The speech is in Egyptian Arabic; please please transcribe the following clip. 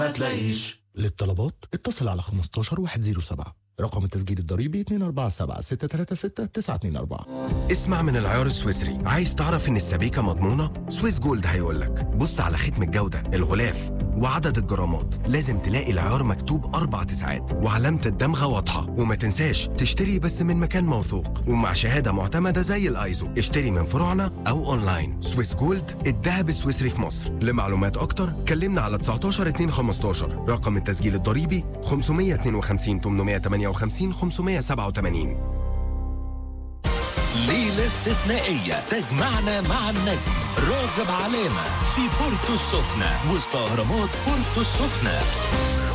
ما تلاقيش للطلبات اتصل على 15 107 رقم التسجيل الضريبي 247 636 924 اسمع من العيار السويسري عايز تعرف ان السبيكه مضمونه سويس جولد هيقولك بص على ختم الجوده الغلاف وعدد الجرامات لازم تلاقي العيار مكتوب اربع تسعات وعلامه الدمغه واضحه وما تنساش تشتري بس من مكان موثوق ومع شهاده معتمده زي الايزو اشتري من فروعنا او اونلاين سويس جولد الذهب السويسري في مصر لمعلومات اكتر كلمنا على 19 2 15 رقم التسجيل الضريبي 552 858 587 ليلة استثنائية تجمعنا مع النجم راغب علامة في بورتو السخنة وسط أهرامات بورتو السخنة